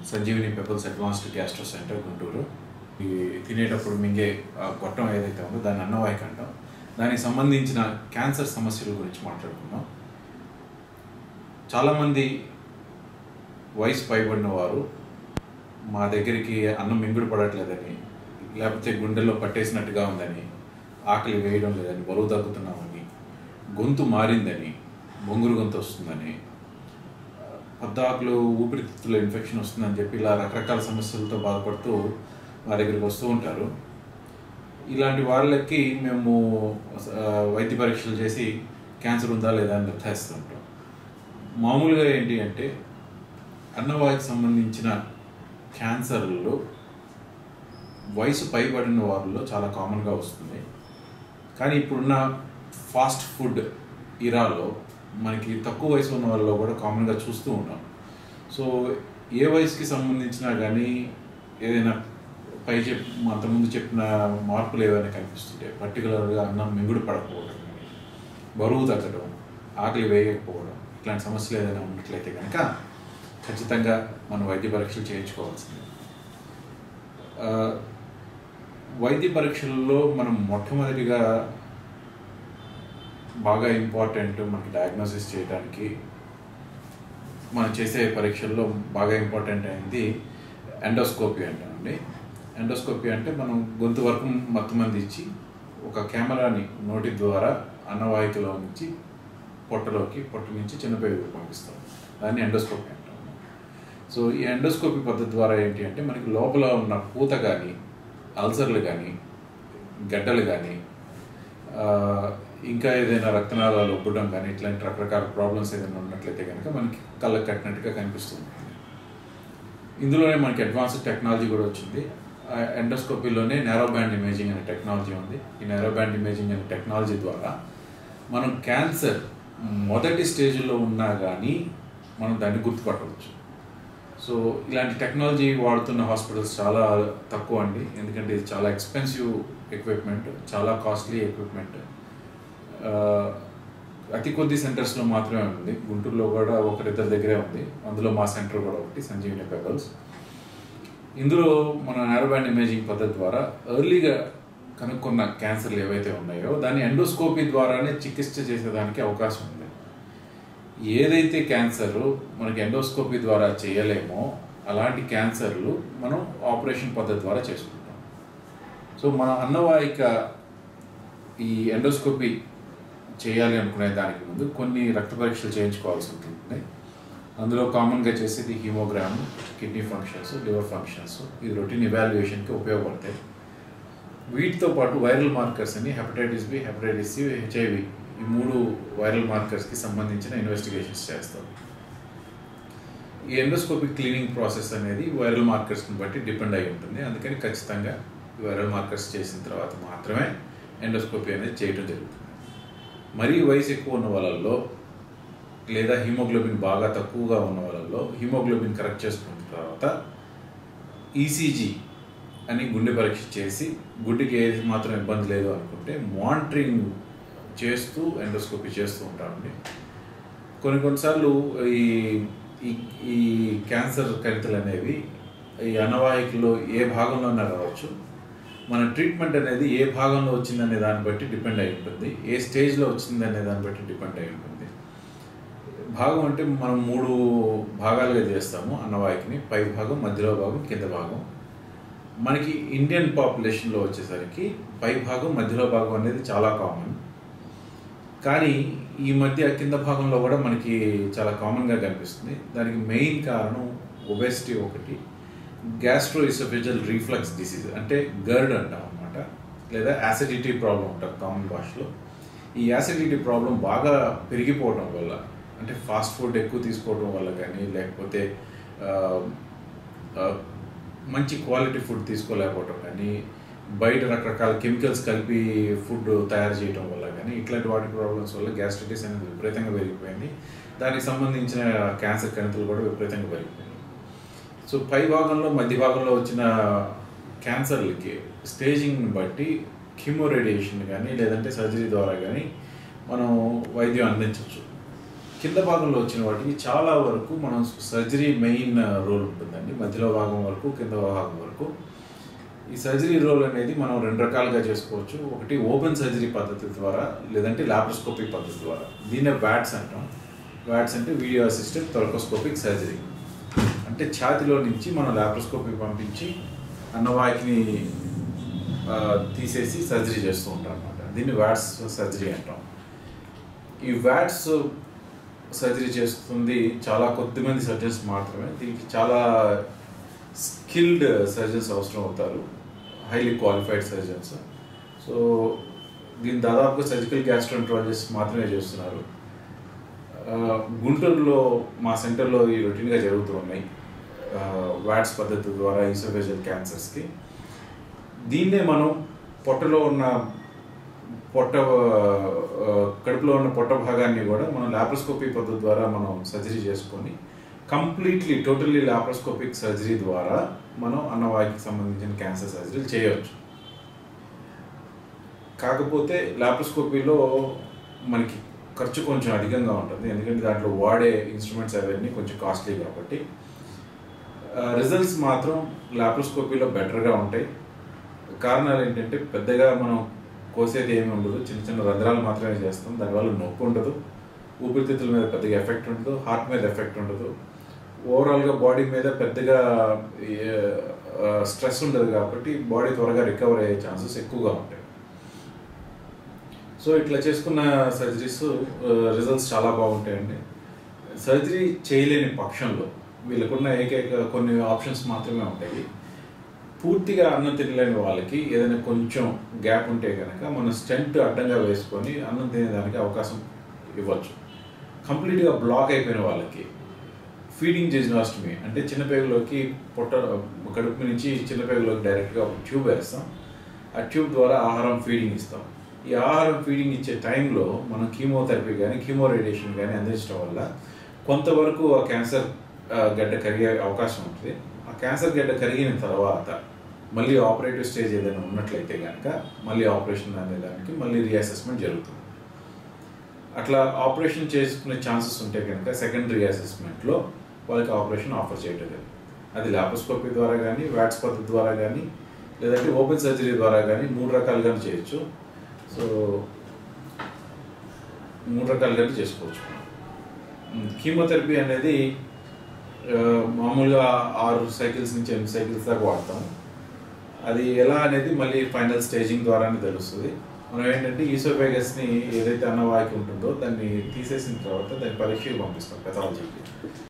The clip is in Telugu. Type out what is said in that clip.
Sanjeevini pebbles advanced gastro centre Guntur ఈ తినేటప్పుడు మింగే ఆ గొట్టం ఏదైతే ఉందో దాన్ని అన్నవాయిక అంటాం దానికి సంబంధించిన క్యాన్సర్ సమస్యల గురించి మాట్లాడుకుందాం చాలామంది వయసు పైబడిన వారు మా దగ్గరికి అన్నం మింగుడు పడట్లేదని లేకపోతే గుండెల్లో పట్టేసినట్టుగా ఉందని ఆకలి వేయడం లేదని బరువు తగ్గుతున్నామని గొంతు మారిందని బొంగురు గొంతు వస్తుందని పద్దాకులు ఊపిరితిత్తుల ఇన్ఫెక్షన్ వస్తుందని చెప్పి ఇలా రకరకాల సమస్యలతో బాధపడుతూ మా దగ్గరికి వస్తూ ఉంటారు ఇలాంటి వాళ్ళకి మేము ఆ, వైద్య పరీక్షలు చేసి క్యాన్సర్ ఉందా లేదా అని నిర్ధారిస్తూ ఉంటాం మామూలుగా ఏంటి అంటే అన్నవాయికి సంబంధించిన క్యాన్సర్లు వయసు పైబడిన వారిలో చాలా కామన్గా వస్తుంది కానీ ఇప్పుడున్న ఫాస్ట్ ఫుడ్ ఇరాలో మనకి తక్కువ వయసు ఉన్న వాళ్ళలో కూడా కామన్గా చూస్తూ ఉంటాం సో ఏ వయసుకి సంబంధించినా కానీ ఏదైనా పై చెప్ అంతకుముందు చెప్పిన మార్పులు ఏవైనా కనిపిస్తుంటాయి పర్టికులర్గా అన్నం మింగుడు పడకపోవడం కానీ బరువు తగ్గడం ఆకలి వేయకపోవడం ఇట్లాంటి సమస్యలు ఏదైనా ఉన్నట్లయితే కనుక ఖచ్చితంగా మనం వైద్య పరీక్షలు చేయించుకోవాల్సింది ఆ, వైద్య పరీక్షల్లో మనం మొట్టమొదటిగా బాగా ఇంపార్టెంట్ మనకి డయాగ్నోసిస్ చేయడానికి మనం చేసే పరీక్షల్లో బాగా ఇంపార్టెంట్ అయింది ఎండోస్కోపీ అంటామండి ఎండోస్కోపీ అంటే మనం గొంతు వరకు మొత్తం మంది ఇచ్చి ఒక కెమెరాని నోటి ద్వారా అన్నవాహికలో నుంచి పొట్టలోకి పొట్ట నుంచి చిన్న పేగులకు పంపిస్తాం దాన్ని ఎండోస్కోపీ అంటాం సో ఈ ఎండోస్కోపీ పద్ధతి ద్వారా ఏంటి అంటే మనకి లోపల ఉన్న పూత కానీ అల్సర్లు కానీ గడ్డలు కానీ ఆ, ఇంకా ఏదైనా రక్తనాళాలు ఉబ్బడం కానీ ఇట్లాంటి రకరకాల ప్రాబ్లమ్స్ ఏదైనా ఉన్నట్లయితే కనుక మనకి కళ్ళకి కట్టినట్టుగా కనిపిస్తుంది ఇందులోనే మనకి అడ్వాన్స్డ్ టెక్నాలజీ కూడా వచ్చింది ఆ ఎండోస్కోపీలోనే నేరో బ్యాండ్ ఇమేజింగ్ అనే టెక్నాలజీ ఉంది ఈ నేరో బ్యాండ్ ఇమేజింగ్ అనే టెక్నాలజీ ద్వారా మనం క్యాన్సర్ మొదటి స్టేజ్లో ఉన్నా కానీ మనం దాన్ని గుర్తుపట్టవచ్చు సో ఇలాంటి టెక్నాలజీ వాడుతున్న హాస్పిటల్స్ చాలా తక్కువ అండి ఎందుకంటే ఇది చాలా ఎక్స్పెన్సివ్ ఎక్విప్మెంట్ చాలా కాస్ట్లీ ఎక్విప్మెంట్ అతి కొద్ది సెంటర్స్లో మాత్రమే ఉంది గుంటూరులో కూడా ఒకరిద్దరి దగ్గరే ఉంది అందులో మా సెంటర్ కూడా ఒకటి సంజీవిని పెబల్స్ ఇందులో మన నారోబ్యాండ్ ఇమేజింగ్ పద్ధతి ద్వారా ఎర్లీగా కనుక్కున్న క్యాన్సర్లు ఏవైతే ఉన్నాయో దాన్ని ఎండోస్కోపీ ద్వారానే చికిత్స చేసేదానికి అవకాశం ఉంది ఏదైతే క్యాన్సర్ మనకి ఎండోస్కోపీ ద్వారా చేయలేమో అలాంటి క్యాన్సర్లు మనం ఆపరేషన్ పద్ధతి ద్వారా చేసుకుంటాం సో మన అన్నవాహిక ఈ ఎండోస్కోపీ చేయాలి అనుకునే దానికి ముందు కొన్ని రక్త పరీక్షలు చేయించుకోవాల్సి ఉంటుంది అందులో కామన్గా చేసేది haemogram kidney functions liver functions ఇది రొటీన్ ఇవాల్యుయేషన్కి ఉపయోగపడతాయి వీటితో పాటు వైరల్ మార్కర్స్ అని hepatitis B hepatitis C HIV ఈ మూడు వైరల్ మార్కర్స్కి సంబంధించిన ఇన్వెస్టిగేషన్స్ చేస్తాం ఈ ఎండోస్కోపిక్ క్లీనింగ్ ప్రాసెస్ అనేది వైరల్ మార్కర్స్ని బట్టి డిపెండ్ అయి ఉంటుంది అందుకని ఖచ్చితంగా ఈ వైరల్ మార్కర్స్ చేసిన తర్వాత మాత్రమే ఎండోస్కోపీ అనేది చేయడం జరుగుతుంది మరీ వయసు ఎక్కువ ఉన్న వాళ్ళల్లో లేదా హిమోగ్లోబిన్ బాగా తక్కువగా ఉన్న వాళ్ళల్లో హిమోగ్లోబిన్ కరెక్ట్ చేసుకున్న తర్వాత ఈసీజీ అని గుండె పరీక్ష చేసి గుడ్డికి ఏది మాత్రం ఇబ్బంది లేదు అనుకుంటే మానిటరింగ్ చేస్తూ ఎండోస్కోపీ చేస్తూ ఉంటామండి కొన్ని కొన్నిసార్లు ఈ ఈ ఈ క్యాన్సర్ కణితులు అనేవి ఈ అనవాహికలో ఏ భాగంలోనే రావచ్చు మన ట్రీట్మెంట్ అనేది ఏ భాగంలో వచ్చిందనే దాన్ని బట్టి డిపెండ్ అయి ఉంటుంది ఏ స్టేజ్లో వచ్చిందనే దాన్ని బట్టి డిపెండ్ అయి ఉంటుంది భాగం అంటే మనం మూడు భాగాలుగా చేస్తాము అన్నవాహికని పై భాగం మధ్యలో భాగం కింద భాగం మనకి ఇండియన్ పాపులేషన్లో వచ్చేసరికి పై భాగం మధ్యలో భాగం అనేది చాలా కామన్ కానీ ఈ మధ్య కింద భాగంలో కూడా మనకి చాలా కామన్గా కనిపిస్తుంది దానికి మెయిన్ కారణం ఒబెసిటీ ఒకటి గ్యాస్ట్రో ఇసోఫెజల్ రీఫ్లక్స్ డిసీజ్ అంటే గర్డ్ అంటాం అనమాట లేదా యాసిడిటీ ప్రాబ్లం ఉంటుంది కామన్ భాషలో ఈ యాసిడిటీ ప్రాబ్లం బాగా పెరిగిపోవడం వల్ల అంటే ఫాస్ట్ ఫుడ్ ఎక్కువ తీసుకోవడం వల్ల కానీ లేకపోతే ఆ, ఆ, మంచి క్వాలిటీ ఫుడ్ తీసుకోలేకపోవడం కానీ బయట రకరకాల కెమికల్స్ కలిపి ఫుడ్ తయారు చేయడం వల్ల కానీ ఇట్లాంటి వాటి ప్రాబ్లమ్స్ వల్ల గ్యాస్ట్రైటిస్ అనేది విపరీతంగా పెరిగిపోయింది దానికి సంబంధించిన క్యాన్సర్ కణితులు కూడా విపరీతంగా పెరిగిపోయింది సో పై భాగంలో మధ్య భాగంలో వచ్చిన క్యాన్సర్లకి స్టేజింగ్ని బట్టి కీమో రేడియేషన్ కానీ లేదంటే సర్జరీ ద్వారా కానీ మనం వైద్యం అందించవచ్చు కింద భాగంలో వచ్చిన వాటికి చాలా వరకు మనం సర్జరీ మెయిన్ రోల్ ఉంటుందండి మధ్యలో భాగం వరకు కింద భాగం వరకు ఈ సర్జరీ రోల్ అనేది మనం రెండు రకాలుగా చేసుకోవచ్చు ఒకటి ఓపెన్ సర్జరీ పద్ధతి ద్వారా లేదంటే లాప్రోస్కోపిక్ పద్ధతి ద్వారా దీన్నే వ్యాట్స్ అంటాం వ్యాట్స్ అంటే వీడియో అసిస్టెడ్ థొరకోస్కోపిక్ సర్జరీ అంటే ఛాతిలో నుంచి మనం లాప్రోస్కోపిక్ పంపించి అన్నవాహిని ఆ, తీసేసి సర్జరీ చేస్తూ ఉంటాం అనమాట దీన్ని వ్యాట్స్ సర్జరీ అంటాం ఈ వ్యాట్స్ సర్జరీ చేస్తుంది చాలా కొద్ది మంది సర్జన్స్ మాత్రమే దీనికి చాలా స్కిల్డ్ సర్జన్స్ అవసరం అవుతారు హైలీ క్వాలిఫైడ్ సర్జన్స్ సో దీని దాదాపుగా సర్జికల్ గ్యాస్ట్రోంట్రాలజిస్ట్ మాత్రమే చేస్తున్నారు ఆ, గుంటూరులో మా సెంటర్లో ఈ రొటీన్గా జరుగుతూ ఉన్నాయి వ్యాట్స్ పద్ధతి ద్వారా ఈసోఫేజల్ క్యాన్సర్స్కి దీన్నే మనం పొట్టలో ఉన్న పొట్ట ఆ, కడుపులో ఉన్న పొట్ట భాగాన్ని కూడా మనం లాప్రోస్కోపీ పద్ధతి ద్వారా మనం సర్జరీ చేసుకొని కంప్లీట్లీ టోటల్లీ లాప్రోస్కోపిక్ సర్జరీ ద్వారా మనం అన్నవాహికి సంబంధించిన క్యాన్సర్ సర్జరీలు చేయవచ్చు కాకపోతే లాప్రోస్కోపీలో మనకి ఖర్చు కొంచెం అధికంగా ఉంటుంది ఎందుకంటే దాంట్లో వాడే ఇన్స్ట్రుమెంట్స్ అవన్నీ కొంచెం కాస్ట్లీ కాబట్టి రిజల్ట్స్ మాత్రం లాప్రోస్కోపీలో బెటర్గా ఉంటాయి కారణాలు ఏంటంటే పెద్దగా మనం కోసేది ఏమి ఉండదు చిన్న చిన్న రంధ్రాలు మాత్రమే చేస్తాం దానివల్ల నొప్పి ఉండదు ఊపిరితిత్తుల మీద పెద్దగా ఎఫెక్ట్ ఉండదు హార్ట్ మీద ఎఫెక్ట్ ఉండదు ఓవరాల్గా బాడీ మీద పెద్దగా స్ట్రెస్ ఉండదు కాబట్టి బాడీ త్వరగా రికవర్ అయ్యే ఛాన్సెస్ ఎక్కువగా ఉంటాయి సో ఇట్లా చేసుకున్న సర్జరీస్ రిజల్ట్స్ చాలా బాగుంటాయండి సర్జరీ చేయలేని పక్షంలో వీళ్ళకున్న ఏకైక కొన్ని ఆప్షన్స్ మాత్రమే ఉంటాయి పూర్తిగా అన్నం తినలేని వాళ్ళకి ఏదైనా కొంచెం గ్యాప్ ఉంటే కనుక మనం స్టెంట్ అడ్డంగా వేసుకొని అన్నం తినేదానికి అవకాశం ఇవ్వచ్చు కంప్లీట్గా బ్లాక్ అయిపోయిన వాళ్ళకి ఫీడింగ్ జిజ్నాస్టమీ అంటే చిన్నపేగులోకి పొట్ట కడుపు నుంచి చిన్నపేగులోకి డైరెక్ట్గా ఒక ట్యూబ్ వేస్తాం ఆ ట్యూబ్ ద్వారా ఆహారం ఫీడింగ్ ఇస్తాం ఈ ఆహారం ఫీడింగ్ ఇచ్చే టైంలో మనం కీమోథెరపీ కానీ కీమో రేడియేషన్ కానీ అందించడం వల్ల కొంతవరకు ఆ క్యాన్సర్ ఆ, గడ్డ కరిగే అవకాశం ఉంటుంది ఆ క్యాన్సర్ గడ్డ కరిగిన తర్వాత మళ్ళీ ఆపరేటివ్ స్టేజ్ ఏదైనా ఉన్నట్లయితే కనుక మళ్ళీ ఆపరేషన్ అనే దానికి మళ్ళీ రీఅసెస్మెంట్ జరుగుతుంది అట్లా ఆపరేషన్ చేసుకునే ఛాన్సెస్ ఉంటే కనుక సెకండరీ అసెస్మెంట్లో వాళ్ళకి ఆపరేషన్ ఆఫర్ చేయటం లేదు అది లాప్రోస్కోపీ ద్వారా కానీ వ్యాట్స్ పద్ధతి ద్వారా కానీ లేదంటే ఓపెన్ సర్జరీ ద్వారా కానీ మూడు రకాలుగా చేయొచ్చు సో మూడు రకాలుగా చేసుకోవచ్చు ఉమ్, కీమోథెరపీ అనేది ఆ, మామూలుగా ఆరు సైకిల్స్ నుంచి ఎనిమిది సైకిల్స్ దాకా వాడతాం అది ఎలా అనేది మళ్ళీ ఫైనల్ స్టేజింగ్ ద్వారానే తెలుస్తుంది మనం ఏంటంటే ఈసోఫేగస్ని ఏదైతే అన్నవాయికి ఉంటుందో దాన్ని తీసేసిన తర్వాత దాన్ని పరీక్షకు పంపిస్తాం పెథాలజీకి